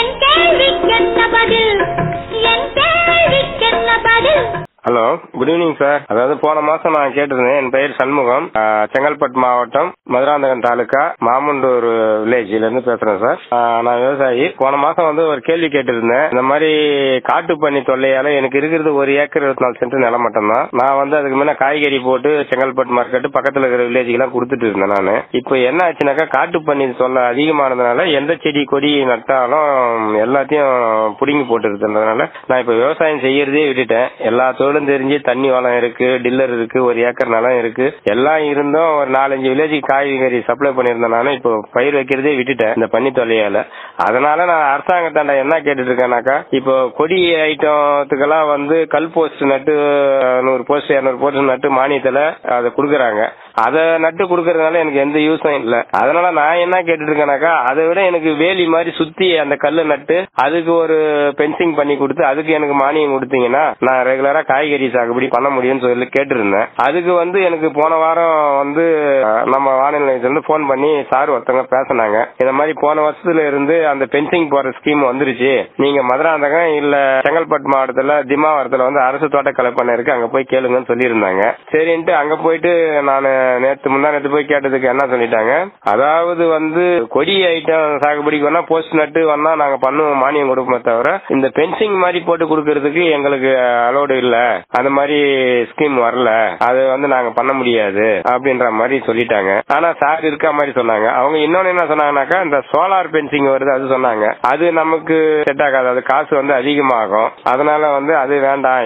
என் கேள்விக்கென்ன பதில் என் கேள்விக்கென்ன பதில் ஹலோ குட் ஈவினிங் சார் அதாவது போன மாசம் நான் கேட்டிருந்தேன் என் பெயர் சண்முகம் ஆஹ், செங்கல்பட்டு மாவட்டம் மதுராந்தகம் தாலுகா மாமுண்டூர் வில்லேஜ்ல இருந்து பேசுறேன் சார் ஆஹ், நான் விவசாயி போன மாசம் வந்து ஒரு கேள்வி கேட்டிருந்தேன் இந்த மாதிரி காட்டு பண்ணி தொல்லையால எனக்கு இருக்கிறது ஒரு ஏக்கர் இருபத்தி நாலு சென்ட் நிலம் மட்டும்தான் நான் வந்து அதுக்கு முன்ன காய்கறி போட்டு செங்கல்பட்டு மார்க்கெட் பக்கத்துல இருக்கிற வில்லேஜுக்கெல்லாம் கொடுத்துட்டு இருந்தேன் நான் இப்போ என்ன ஆச்சுனாக்கா காட்டு பண்ணி தொல்லை அதிகமானதுனால எந்த செடி கொடி நட்டாலும் எல்லாத்தையும் புடுங்கி போட்டு இருக்கிறதுனால நான் இப்ப விவசாயம் செய்யறதே விட்டுட்டேன் எல்லா தொழிலும் தெரிஞ்சு தண்ணி வளம் இருக்கு டில்லர் இருக்கு ஒரு ஏக்கர் நிலம் இருக்கு எல்லாம் இருந்தும் ஒரு நாலஞ்சு வில்லேஜுக்கு காய்கறி சப்ளை பண்ணியிருந்தேன் நானும் இப்போ பயிர் வைக்கிறதே விட்டுட்டேன் இந்த பண்ணி தொல்லையால அதனால நான் அரசாங்கத்தாண்ட என்ன கேட்டுட்டு இருக்கேனாக்கா இப்போ கொடி ஐட்டத்துக்கெல்லாம் வந்து கல் போஸ்ட் நட்டு நூறு போஸ்ட் இரநூறு போஸ்ட் நட்டு மானியத்துல அதை கொடுக்குறாங்க அதை நட்டு கொடுக்கறதுனால எனக்கு எந்த யூஸும் இல்ல அதனால நான் என்ன கேட்டுட்டு இருக்கேனாக்கா அதை விட எனக்கு வேலி மாதிரி சுத்தி அந்த கல்லு நட்டு அதுக்கு ஒரு பென்சிங் பண்ணி கொடுத்து அதுக்கு எனக்கு மானியம் கொடுத்தீங்கன்னா நான் ரெகுலரா காய்கறி சாகுபடி பண்ண முடியும்னு சொல்லி கேட்டிருந்தேன் அதுக்கு வந்து எனக்கு போன வாரம் வந்து அஹ், நம்ம வானிலை நிலையத்துல இருந்து போன் பண்ணி சார் ஒருத்தவங்க பேசினாங்க இந்த மாதிரி போன வருஷத்துல இருந்து அந்த பென்சிங் போற ஸ்கீம் வந்துருச்சு நீங்க மதுராந்தகம் இல்ல செங்கல்பட்டு மாவட்டத்துல திமாவரத்துல வந்து அரசு தோட்டக்கலை பண்ண இருக்கு அங்க போய் கேளுங்கன்னு சொல்லியிருந்தாங்க சரின்ட்டு அங்க போயிட்டு நான் நேத்து முந்தா நேத்து போய் கேட்டதுக்கு என்ன சொல்லிட்டாங்க அதாவது வந்து கொடி ஐட்டம் சாகுபடிக்கு வேணா போஸ்ட் நட்டு வேணா நாங்க பண்ணுவோம் மானியம் கொடுப்போமே தவிர இந்த பென்சிங் மாதிரி போட்டு கொடுக்கறதுக்கு எங்களுக்கு அலோடு இல்ல அந்த மாதிரி ஸ்கீம் வரல அது வந்து நாங்க பண்ண முடியாது அப்படின்ற மாதிரி சொல்லிட்டாங்க ஆனா சார் இருக்க மாதிரி சொன்னாங்க அவங்க இன்னொன்னு என்ன சொன்னாங்கன்னாக்கா இந்த சோலார் பென்சிங் வருது அது சொன்னாங்க அது நமக்கு செட் ஆகாது அது காசு வந்து அதிகமாகும் அதனால வந்து அது வேண்டாம்